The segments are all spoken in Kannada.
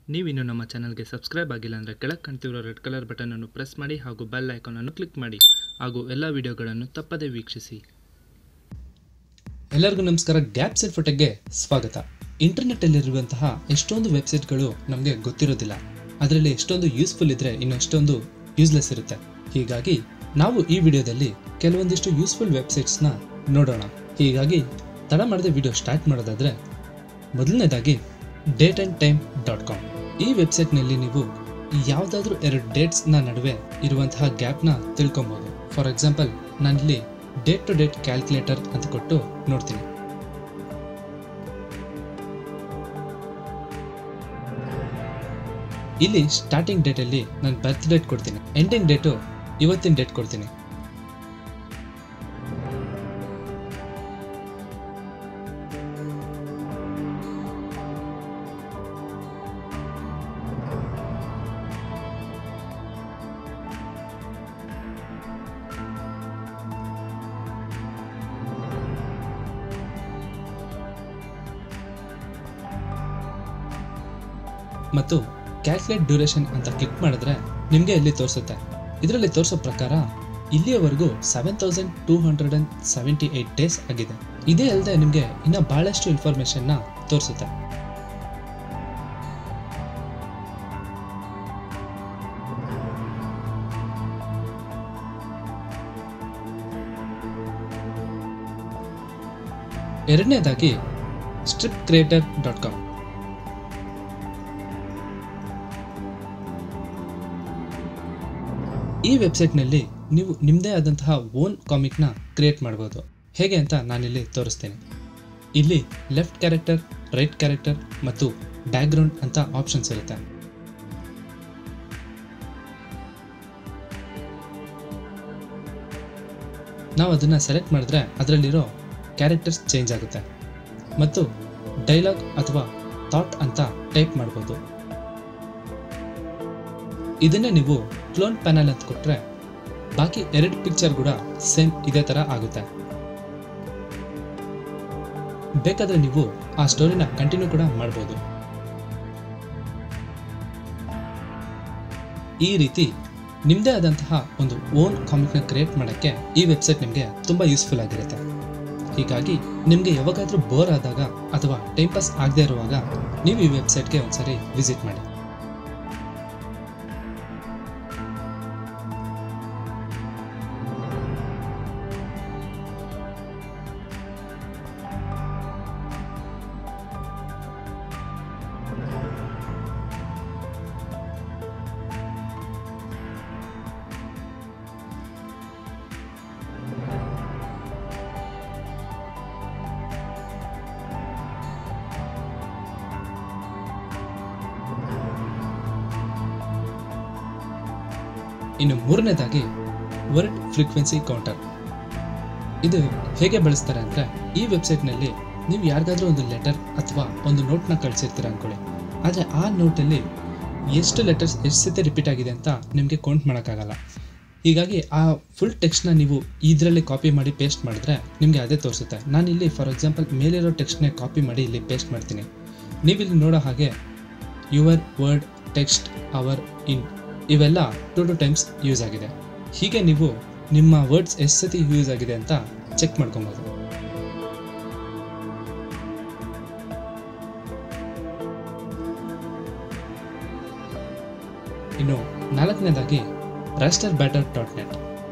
ನೀವಿನ್ನು ನಮ್ಮ ಚಾನಲ್ಗೆ ಸಬ್ಸ್ಕ್ರೈಬ್ ಆಗಿಲ್ಲ ಅಂದರೆ ಕೆಳಗೆ ಕಾಣ್ತಿರೋ ರೆಡ್ ಕಲರ್ ಬಟನನ್ನು ಪ್ರೆಸ್ ಮಾಡಿ ಹಾಗೂ ಬೆಲ್ ಐಕಾನನ್ನು ಕ್ಲಿಕ್ ಮಾಡಿ ಹಾಗೂ ಎಲ್ಲ ವಿಡಿಯೋಗಳನ್ನು ತಪ್ಪದೇ ವೀಕ್ಷಿಸಿ ಎಲ್ಲರಿಗೂ ನಮಸ್ಕಾರ ಗ್ಯಾಪ್ ಸೆಟ್ ಫೋಟೆಗೆ ಸ್ವಾಗತ ಇಂಟರ್ನೆಟ್ಟಲ್ಲಿರುವಂತಹ ಎಷ್ಟೊಂದು ವೆಬ್ಸೈಟ್ಗಳು ನಮಗೆ ಗೊತ್ತಿರೋದಿಲ್ಲ ಅದರಲ್ಲಿ ಎಷ್ಟೊಂದು ಯೂಸ್ಫುಲ್ ಇದ್ದರೆ ಇನ್ನೆಷ್ಟೊಂದು ಯೂಸ್ಲೆಸ್ ಇರುತ್ತೆ ಹೀಗಾಗಿ ನಾವು ಈ ವಿಡಿಯೋದಲ್ಲಿ ಕೆಲವೊಂದಿಷ್ಟು ಯೂಸ್ಫುಲ್ ವೆಬ್ಸೈಟ್ಸ್ನ ನೋಡೋಣ ಹೀಗಾಗಿ ತಡ ಮಾಡದೆ ವಿಡಿಯೋ ಸ್ಟಾರ್ಟ್ ಮಾಡೋದಾದರೆ ಮೊದಲನೇದಾಗಿ date and time dot com ಈ ವೆಬ್ಸೈಟ್ನಲ್ಲಿ ನೀವು ಯಾವುದಾದ್ರೂ ಎರಡು ಡೇಟ್ಸ್ನ ನಡುವೆ ಇರುವಂತಹ ಗ್ಯಾಪ್ನ ತಿಳ್ಕೊಬೋದು ಫಾರ್ ಎಕ್ಸಾಂಪಲ್ ನಾನಿಲ್ಲಿ ಡೇಟ್ ಟು ಡೇಟ್ ಕ್ಯಾಲ್ಕುಲೇಟರ್ ಅಂತ ಕೊಟ್ಟು ನೋಡ್ತೀನಿ ಇಲ್ಲಿ ಸ್ಟಾರ್ಟಿಂಗ್ ಡೇಟಲ್ಲಿ ನಾನು ಬರ್ತ್ ಡೇಟ್ ಕೊಡ್ತೀನಿ ಎಂಡಿಂಗ್ ಡೇಟು ಇವತ್ತಿನ ಡೇಟ್ ಕೊಡ್ತೀನಿ ಮತ್ತು ಕ್ಯಾಲ್ಕುಲೇಟ್ ಡ್ಯೂರೇಷನ್ ಅಂತ ಕ್ಲಿಕ್ ಮಾಡಿದ್ರೆ ನಿಮಗೆ ಇಲ್ಲಿ ತೋರಿಸುತ್ತೆ ಇದರಲ್ಲಿ ತೋರಿಸೋ ಪ್ರಕಾರ ಇಲ್ಲಿಯವರೆಗೂ seven thousand two hundred and seventy eight days ಆಗಿದೆ ಇದೇ ಅಲ್ಲದೆ ನಿಮಗೆ ಇನ್ನೂ ಭಾಳಷ್ಟು ಇನ್ಫಾರ್ಮೇಷನ್ನ ತೋರಿಸುತ್ತೆ ಎರಡನೇದಾಗಿ ಸ್ಟ್ರಿಪ್ ಕ್ರಿಯೇಟರ್ ಡಾಟ್ ಕಾಮ್ ಈ ವೆಬ್ಸೈಟ್ನಲ್ಲಿ ನೀವು ನಿಮ್ಮದೇ ಆದಂತಹ ಓನ್ ಕಾಮಿಕ್ನ ಕ್ರಿಯೇಟ್ ಮಾಡ್ಬೋದು ಹೇಗೆ ಅಂತ ನಾನಿಲ್ಲಿ ತೋರಿಸ್ತೇನೆ ಇಲ್ಲಿ ಲೆಫ್ಟ್ ಕ್ಯಾರೆಕ್ಟರ್ ರೈಟ್ ಕ್ಯಾರೆಕ್ಟರ್ ಮತ್ತು ಬ್ಯಾಕ್ಗ್ರೌಂಡ್ ಅಂತ ಆಪ್ಷನ್ಸ್ ಇರುತ್ತೆ ನಾವು ಅದನ್ನು ಸೆಲೆಕ್ಟ್ ಮಾಡಿದ್ರೆ ಅದರಲ್ಲಿರೋ ಕ್ಯಾರೆಕ್ಟರ್ಸ್ ಚೇಂಜ್ ಆಗುತ್ತೆ ಮತ್ತು ಡೈಲಾಗ್ ಅಥವಾ ಥಾಟ್ ಅಂತ ಟೈಪ್ ಮಾಡ್ಬೋದು ಇದನ್ನೇ ನೀವು ಕ್ಲೋನ್ ಪ್ಯಾನಲ್ ಅಂತ ಕೊಟ್ಟರೆ ಬಾಕಿ ಎರಡು ಪಿಕ್ಚರ್ ಕೂಡ ಸೇಮ್ ಇದೇ ಥರ ಆಗುತ್ತೆ ಬೇಕಾದರೆ ನೀವು ಆ ಸ್ಟೋರಿನ ಕಂಟಿನ್ಯೂ ಕೂಡ ಮಾಡ್ಬೋದು ಈ ರೀತಿ ನಿಮ್ಮದೇ ಆದಂತಹ ಒಂದು ಓನ್ ಕಾಮಿಕ್ನ ಕ್ರಿಯೇಟ್ ಮಾಡೋಕ್ಕೆ ಈ ವೆಬ್ಸೈಟ್ ನಿಮಗೆ ತುಂಬ ಯೂಸ್ಫುಲ್ ಆಗಿರುತ್ತೆ ಹೀಗಾಗಿ ನಿಮಗೆ ಯಾವಾಗಾದರೂ ಬೋರ್ ಆದಾಗ ಅಥವಾ ಟೈಮ್ ಪಾಸ್ ಆಗದೇ ಇರುವಾಗ ನೀವು ಈ ವೆಬ್ಸೈಟ್ಗೆ ಒಂದ್ಸರಿ ವಿಸಿಟ್ ಮಾಡಿ ಇನ್ನು ಮೂರನೇದಾಗಿ ವರ್ಡ್ ಫ್ರೀಕ್ವೆನ್ಸಿ ಕೌಂಟರ್ ಇದು ಹೇಗೆ ಬಳಸ್ತಾರೆ ಅಂದರೆ ಈ ವೆಬ್ಸೈಟ್ನಲ್ಲಿ ನೀವು ಯಾರಿಗಾದ್ರೂ ಒಂದು ಲೆಟರ್ ಅಥವಾ ಒಂದು ನೋಟ್ನ ಕಳಿಸಿರ್ತೀರ ಅಂದ್ಕೊಳ್ಳಿ ಆದರೆ ಆ ನೋಟಲ್ಲಿ ಎಷ್ಟು ಲೆಟರ್ಸ್ ಎಷ್ಟು ಸತಿ ರಿಪೀಟ್ ಆಗಿದೆ ಅಂತ ನಿಮಗೆ ಕೌಂಟ್ ಮಾಡೋಕ್ಕಾಗಲ್ಲ ಹೀಗಾಗಿ ಆ ಫುಲ್ ಟೆಕ್ಸ್ಟ್ನ ನೀವು ಇದರಲ್ಲಿ ಕಾಪಿ ಮಾಡಿ ಪೇಸ್ಟ್ ಮಾಡಿದ್ರೆ ನಿಮಗೆ ಅದೇ ತೋರಿಸುತ್ತೆ ನಾನು ಇಲ್ಲಿ ಫಾರ್ ಎಕ್ಸಾಂಪಲ್ ಮೇಲಿರೋ ಟೆಕ್ಸ್ಟ್ನೇ ಕಾಪಿ ಮಾಡಿ ಇಲ್ಲಿ ಪೇಸ್ಟ್ ಮಾಡ್ತೀನಿ ನೀವಿಲ್ಲಿ ನೋಡೋ ಹಾಗೆ your word text hour in ಇವೆಲ್ಲ ಟು ಟು ಟೈಮ್ಸ್ ಯೂಸ್ ಆಗಿದೆ ಹೀಗೆ ನೀವು ನಿಮ್ಮ ವರ್ಡ್ಸ್ ಎಷ್ಟು ಸತಿ ಯೂಸ್ ಆಗಿದೆ ಅಂತ ಚೆಕ್ ಮಾಡ್ಕೊಬೋದು ಇನ್ನು ನಾಲ್ಕನೇದಾಗಿ ರಾಸ್ಟರ್ ಬ್ಯಾಟರ್ ಡಾಟ್ ನೆಟ್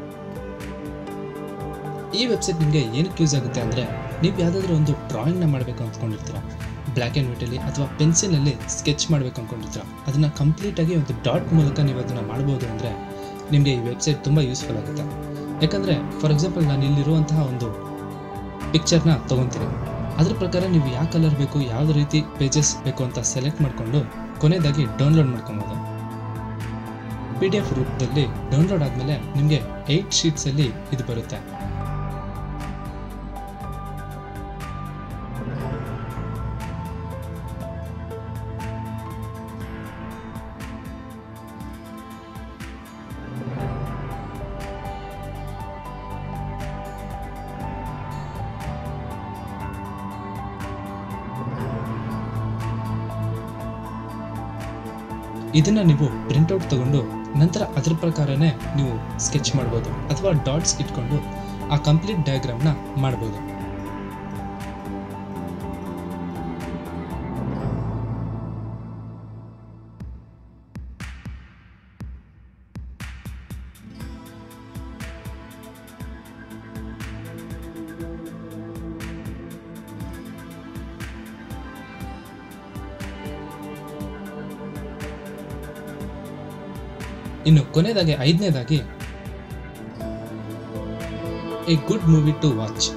ಈ ವೆಬ್ಸೈಟ್ ನಿಮಗೆ ಏನಕ್ಕೆ ಯೂಸ್ ಆಗುತ್ತೆ ಅಂದರೆ ನೀವು ಯಾವುದಾದ್ರೂ ಒಂದು ಡ್ರಾಯಿಂಗ್ನ ಮಾಡಬೇಕು ಅಂದ್ಕೊಂಡಿರ್ತೀರ ಬ್ಲ್ಯಾಕ್ ಆ್ಯಂಡ್ ವೈಟಲ್ಲಿ ಅಥವಾ ಪೆನ್ಸಿಲಲ್ಲಿ ಸ್ಕೆಚ್ ಮಾಡಬೇಕು ಅಂದ್ಕೊಂಡಿರ್ತೀರ ಅದನ್ನು ಕಂಪ್ಲೀಟಾಗಿ ಒಂದು ಡಾಟ್ ಮೂಲಕ ನೀವು ಅದನ್ನು ಮಾಡ್ಬೋದು ಅಂದರೆ ನಿಮಗೆ ಈ ವೆಬ್ಸೈಟ್ ತುಂಬ ಯೂಸ್ಫುಲ್ ಆಗುತ್ತೆ ಯಾಕಂದರೆ ಫಾರ್ ಎಕ್ಸಾಂಪಲ್ ನಾನು ಇಲ್ಲಿರುವಂತಹ ಒಂದು ಪಿಕ್ಚರ್ನ ತೊಗೊತೀನಿ ಅದ್ರ ಪ್ರಕಾರ ನೀವು ಯಾವ ಕಲರ್ ಬೇಕು ಯಾವ್ದು ರೀತಿ ಪೇಜಸ್ ಬೇಕು ಅಂತ ಸೆಲೆಕ್ಟ್ ಮಾಡಿಕೊಂಡು ಕೊನೆಯದಾಗಿ ಡೌನ್ಲೋಡ್ ಮಾಡ್ಕೊಬೋದು ಪಿ ಡಿ ಎಫ್ ರೂಪದಲ್ಲಿ ಡೌನ್ಲೋಡ್ ಆದಮೇಲೆ ನಿಮಗೆ ಏಯ್ಟ್ ಶೀಟ್ಸಲ್ಲಿ ಇದು ಬರುತ್ತೆ ಇದನ್ನು ನೀವು ಪ್ರಿಂಟೌಟ್ ತಗೊಂಡು ನಂತರ ಅದ್ರ ಪ್ರಕಾರನೇ ನೀವು ಸ್ಕೆಚ್ ಮಾಡ್ಬೋದು ಅಥವಾ ಡಾಟ್ಸ್ ಇಟ್ಕೊಂಡು ಆ ಕಂಪ್ಲೀಟ್ ಡಯಾಗ್ರಾಮ್ನ ಮಾಡ್ಬೋದು ಇನ್ನು ಕೊನೆಯದಾಗಿ ಐದನೇದಾಗಿ a good movie to watch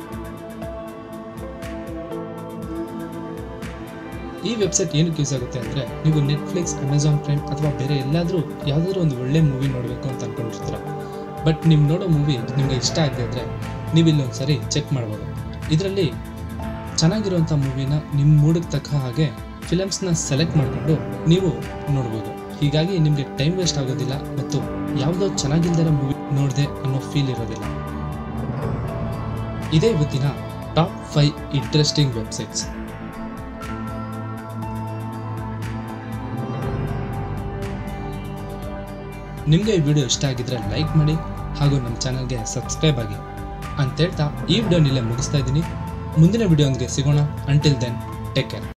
ಈ ವೆಬ್ಸೈಟ್ ಏನಕ್ಕೆ ಯೂಸ್ ಆಗುತ್ತೆ ಅಂದರೆ ನೀವು ನೆಟ್ಫ್ಲಿಕ್ಸ್ ಅಮೆಝಾನ್ ಪ್ರೈಮ್ ಅಥವಾ ಬೇರೆ ಎಲ್ಲಾದರೂ ಯಾವುದಾದ್ರೂ ಒಂದು ಒಳ್ಳೆ ಮೂವಿ ನೋಡಬೇಕು ಅಂತ ಅನ್ಕೊಂಡಿರ್ತೀರ ಬಟ್ ನೀವು ನೋಡೋ ಮೂವಿ ನಿಮಗೆ ಇಷ್ಟ ಆಗದೆ ಇದ್ದರೆ ನೀವು ಇಲ್ಲೊಂದು ಸರಿ ಚೆಕ್ ಮಾಡ್ಬೋದು ಇದರಲ್ಲಿ ಚೆನ್ನಾಗಿರುವಂಥ ಮೂವಿನ ನಿಮ್ಮ ಮೂಡಿಗೆ ತಕ್ಕ ಹಾಗೆ ಫಿಲಮ್ಸ್ನ ಸೆಲೆಕ್ಟ್ ಮಾಡಿಕೊಂಡು ನೀವು ನೋಡ್ಬೋದು ಹೀಗಾಗಿ ನಿಮಗೆ ಟೈಮ್ ವೇಸ್ಟ್ ಆಗೋದಿಲ್ಲ ಮತ್ತು ಯಾವುದೋ ಚೆನ್ನಾಗಿಲ್ದಿರೋ ಮೂವಿ ನೋಡಿದೆ ಅನ್ನೋ ಫೀಲ್ ಇರೋದಿಲ್ಲ ಇದೇ ಇವತ್ತಿನ ಟಾಪ್ ಫೈವ್ ಇಂಟ್ರೆಸ್ಟಿಂಗ್ ವೆಬ್ಸೈಟ್ಸ್ ನಿಮಗೆ ಈ ವಿಡಿಯೋ ಇಷ್ಟ ಆಗಿದ್ರೆ ಲೈಕ್ ಮಾಡಿ ಹಾಗೂ ನಮ್ಮ ಚಾನಲ್ಗೆ ಸಬ್ಸ್ಕ್ರೈಬ್ ಆಗಿ ಅಂತ ಹೇಳ್ತಾ ಈ ವಿಡಿಯೋನಿಲ್ಲೇ ಮುಗಿಸ್ತಾ ಇದ್ದೀನಿ ಮುಂದಿನ ವಿಡಿಯೋಂದಿಗೆ ಸಿಗೋಣ ಅಂಟಿಲ್ ದೆನ್ ಟೇಕ್ ಕೇರ್